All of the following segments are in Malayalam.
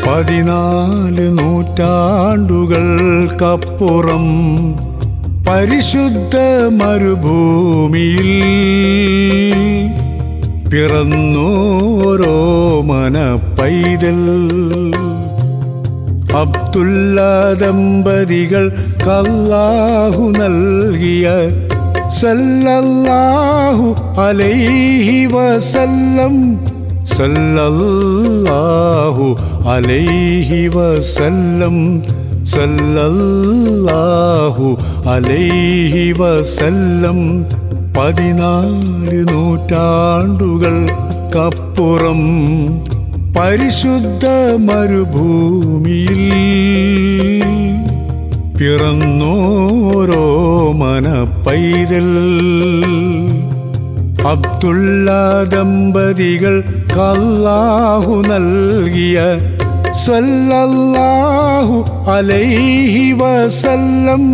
പതിനാല് നൂറ്റാണ്ടുകൾക്കപ്പുറം പരിശുദ്ധ മരുഭൂമിയിൽ പിറന്നോരോ മന പൈതൽ അബ്ദുല്ല ദമ്പതികൾ കല്ലാഹു നൽകിയ സല്ലല്ലാഹു അലൈഹി വസല്ലം സല്ലല്ലാഹു അലൈഹി വസല്ലം സല്ലല്ലാഹു അലൈഹി വസല്ലം പതിനാല് നൂറ്റാണ്ടുകൾക്കപ്പുറം പരിശുദ്ധ മരുഭൂമിയിൽ പിറന്നോരോ മന പൈതൽ അബ്ദുള്ള ദമ്പതികൾ കല്ലാഹു നൽകിയ സല്ലല്ലാഹു അലൈഹി വസല്ലം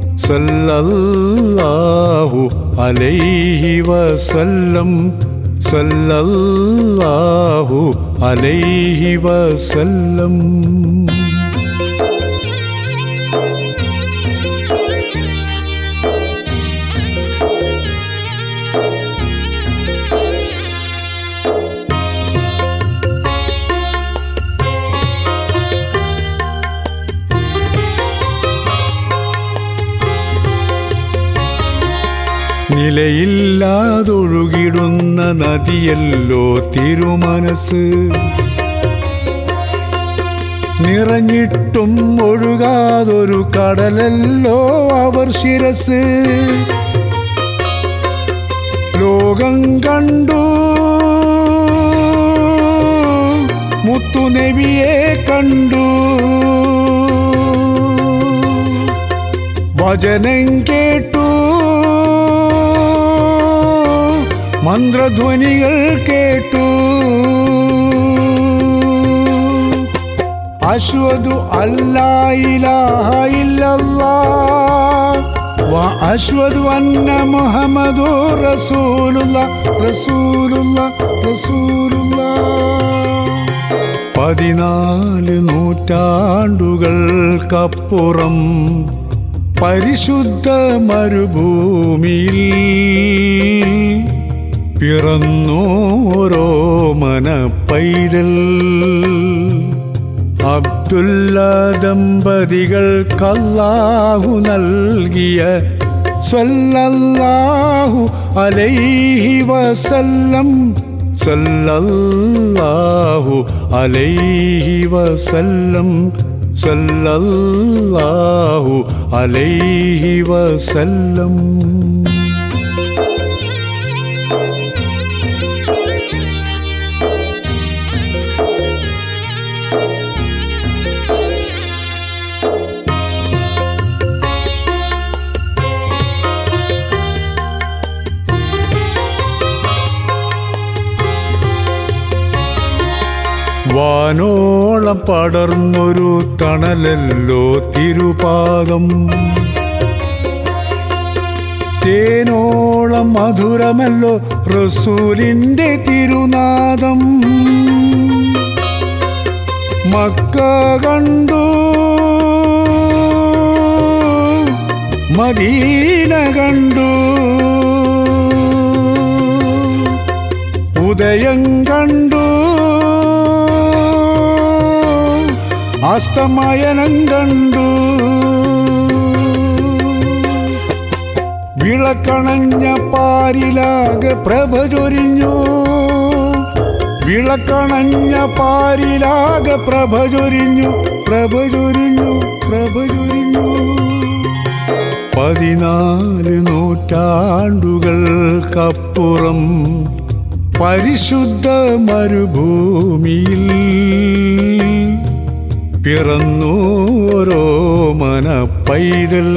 സല്ലല്ലാഹു അലൈഹി വസല്ലം സല്ലല്ലാഹു അലൈഹി വസല്ലം നിലയില്ലാതൊഴുകിടുന്ന നദിയല്ലോ തിരുമനസ് നിറഞ്ഞിട്ടും ഒഴുകാതൊരു കടലല്ലോ അവർ ശിരസ് ലോകം കണ്ടു മുത്തുനബിയെ കണ്ടു വചനം കേട്ടു മന്ത്രധ്വനികൾ കേട്ടു അശ്വതു അശ്വതു അന്ന മുഹമ്മദു റസൂലുള്ള റസൂലുള്ള റസൂലുള്ള പതിനാല് നൂറ്റാണ്ടുകൾക്കപ്പുറം പരിശുദ്ധ മരുഭൂമിയിൽ പിറന്നോരോ മന പൈതൽ അബ്ദുല്ല ദമ്പതികൾ കല്ലാഹു നൽകിയ സല്ലല്ലാഹു അലൈഹി വസല്ലം സല്ലല്ലാഹു അലൈഹി വസല്ലം സല്ലല്ലാഹു അലൈഹി വസല്ലം വാനോളം പടർന്നൊരു തണലല്ലോ തിരുപാദം തേനോളം മധുരമല്ലോ റസൂലിൻ്റെ തിരുനാദം മക്ക കണ്ടു മദീന കണ്ടു ഉദയം കണ്ടു അസ്തമയനം കണ്ടു വിളക്കണഞ്ഞ പാരിലാകെ പ്രഭ ചൊരിഞ്ഞു വിളക്കണഞ്ഞ പാരിലാകെ പ്രഭ ചൊരിഞ്ഞു പ്രഭ ചൊരിഞ്ഞു പ്രഭ ചൊരിഞ്ഞു പതിനാല് നൂറ്റാണ്ടുകൾക്കപ്പുറം പരിശുദ്ധ മരുഭൂമിയിൽ പിറന്നോരോ മന പൈതൽ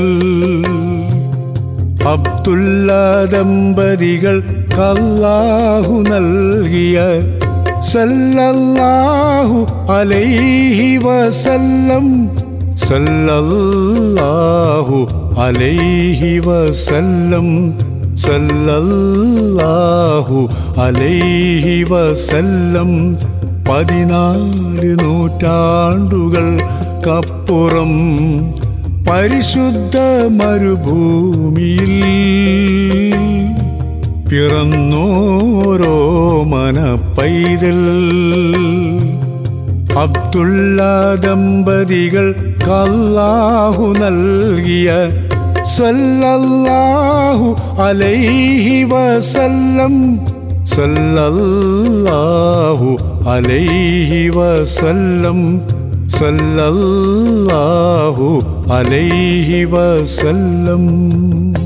അബ്ദുല്ല ദമ്പതികൾ കല്ലാഹു നൽകിയ സല്ലല്ലാഹു അലൈഹി വസല്ലം സല്ലല്ലാഹു അലൈഹി വസല്ലം സല്ലല്ലാഹു അലൈഹി വസല്ലം പതിനാല് നൂറ്റാണ്ടുകൾക്കപ്പുറം പരിശുദ്ധ മരുഭൂമിയിൽ പിറന്നോരോ മന പൈതൽ അബ്ദുള്ള ദമ്പതികൾ കല്ലാഹു നൽകിയ സല്ലല്ലാഹു അലൈഹി വസല്ലം സല്ലല്ലാഹു അലൈഹി വസല്ലം സല്ലല്ലാഹു അലൈഹി വസല്ലം